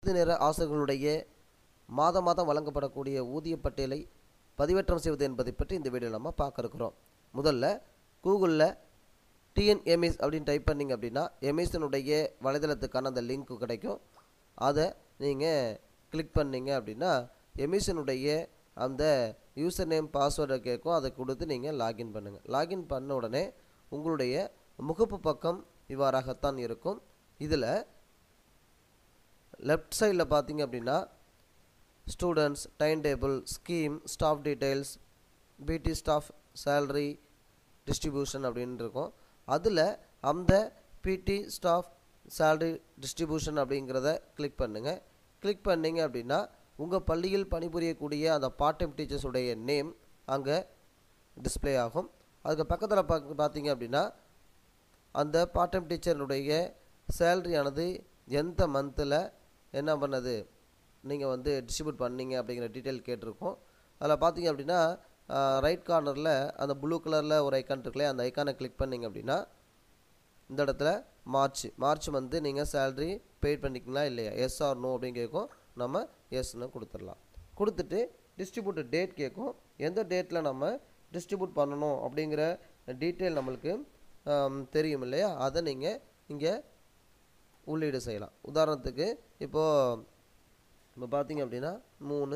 பகுதி நேர ஆசிரியர்களுடைய மாத மாதம் வழங்கப்படக்கூடிய ஊதிய பட்டியலை பதிவேற்றம் செய்வது என்பதை பற்றி இந்த வீடியோவில் நம்ம பார்க்க இருக்கிறோம் முதல்ல கூகுளில் டிஎன்எம்எஸ் அப்படின்னு டைப் பண்ணிங்க அப்படின்னா எம்எஸ்னுடைய வலைதளத்துக்கான அந்த லிங்க் கிடைக்கும் அதை நீங்கள் கிளிக் பண்ணீங்க அப்படின்னா எமிஷனுடைய அந்த யூசர் நேம் பாஸ்வேர்டை கேட்கும் அதை கொடுத்து நீங்கள் லாகின் பண்ணுங்கள் லாகின் பண்ண உடனே உங்களுடைய முகப்பு பக்கம் இவ்வாறாகத்தான் இருக்கும் இதில் லெஃப்ட் சைடில் பார்த்தீங்க அப்படின்னா students time table scheme staff details PT staff salary distribution அப்படின்னு இருக்கும் அதில் அந்த பிடி ஸ்டாஃப் சேலரி டிஸ்ட்ரிபியூஷன் அப்படிங்கிறத கிளிக் பண்ணுங்கள் கிளிக் பண்ணீங்க அப்படின்னா உங்கள் பள்ளியில் பணிபுரியக்கூடிய அந்த பார்ட் டைம் டீச்சர்ஸுடைய நேம் அங்கே டிஸ்ப்ளே ஆகும் அதுக்கு பக்கத்தில் பார்க்க பார்த்தீங்க அப்படின்னா அந்த பார்ட் டைம் டீச்சருடைய சேலரியானது எந்த மந்தில் என்ன பண்ணது நீங்கள் வந்து டிஸ்ட்ரிபியூட் பண்ணீங்க அப்படிங்கிற டீட்டெயில் கேட்டிருக்கோம் அதில் பார்த்தீங்க அப்படின்னா ரைட் கார்னரில் அந்த ப்ளூ கலரில் ஒரு ஐக்கான் இருக்குல்லையே அந்த ஐக்கானை கிளிக் பண்ணிங்க அப்படின்னா இந்த இடத்துல மார்ச் மார்ச் வந்து நீங்கள் சேலரி பெய்ட் பண்ணிக்கலாம் இல்லையா எஸ் ஆர் நோ அப்படின்னு கேட்கும் நம்ம எஸ்ன்னு கொடுத்துடலாம் கொடுத்துட்டு டிஸ்ட்ரிபியூட் டேட் கேட்கும் எந்த டேட்டில் நம்ம டிஸ்ட்ரிபியூட் பண்ணணும் அப்படிங்கிற டீட்டெயில் நம்மளுக்கு தெரியும் இல்லையா அதை நீங்கள் இங்கே உள்ளீடு செய்யலாம் உதாரணத்துக்கு இப்போது இப்போ பார்த்தீங்க அப்படின்னா மூணு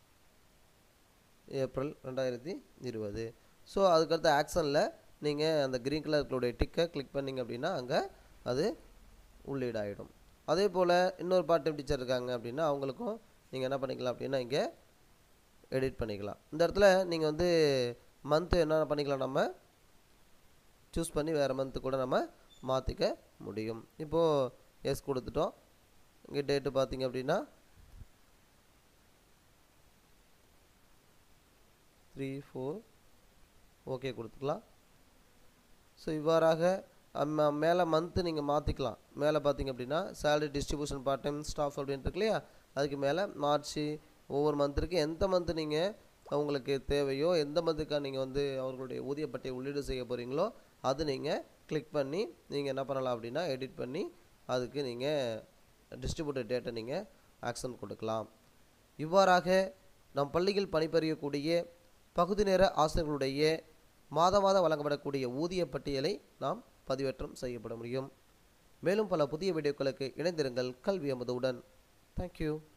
ஏப்ரல் ரெண்டாயிரத்தி இருபது ஸோ அதுக்கடுத்த ஆக்ஷனில் நீங்கள் அந்த க்ரீன் கலர்களுடைய டிக்கை கிளிக் பண்ணிங்க அப்படின்னா அங்கே அது உள்ளீடாயிடும் அதே போல் இன்னொரு பார்ட் டைம் டீச்சர் இருக்காங்க அப்படின்னா அவங்களுக்கும் நீங்கள் என்ன பண்ணிக்கலாம் அப்படின்னா இங்கே எடிட் பண்ணிக்கலாம் இந்த இடத்துல நீங்கள் வந்து மந்த்து என்ன பண்ணிக்கலாம் நம்ம சூஸ் பண்ணி வேறு மந்த்து கூட நம்ம மாற்றிக்க முடியும் இப்போது எஸ் கொடுத்துட்டோம் இங்கே டேட்டு பார்த்தீங்க அப்படின்னா த்ரீ ஃபோர் ஓகே கொடுத்துக்கலாம் ஸோ இவ்வாறாக மேலே மந்த்து நீங்கள் மாற்றிக்கலாம் மேலே பார்த்தீங்க அப்படின்னா salary distribution part time staff அப்படின்ட்டு இருக்கு இல்லையா அதுக்கு மேலே மார்ச் ஒவ்வொரு மந்த்திற்கு எந்த மந்த்து நீங்கள் உங்களுக்கு தேவையோ எந்த மந்த்துக்காக நீங்கள் வந்து அவர்களுடைய ஊதிய பட்டியை உள்ளீடு செய்ய போகிறீங்களோ அது நீங்கள் கிளிக் பண்ணி நீங்கள் என்ன பண்ணலாம் அப்படின்னா எடிட் பண்ணி அதுக்கு நீங்கள் டிஸ்ட்ரிபியூட்டர் டேட்டை நீங்கள் ஆக்ஷன் கொடுக்கலாம் இவ்வாறாக நம் பள்ளியில் பணிபுரியக்கூடிய பகுதி நேர ஆசிரியர்களுடைய மாத மாதம் வழங்கப்படக்கூடிய ஊதிய பட்டியலை நாம் பதிவேற்றம் செய்யப்பட முடியும் மேலும் பல புதிய வீடியோக்களுக்கு இணைந்திருங்கள் கல்வி அமுதவுடன் தேங்க்யூ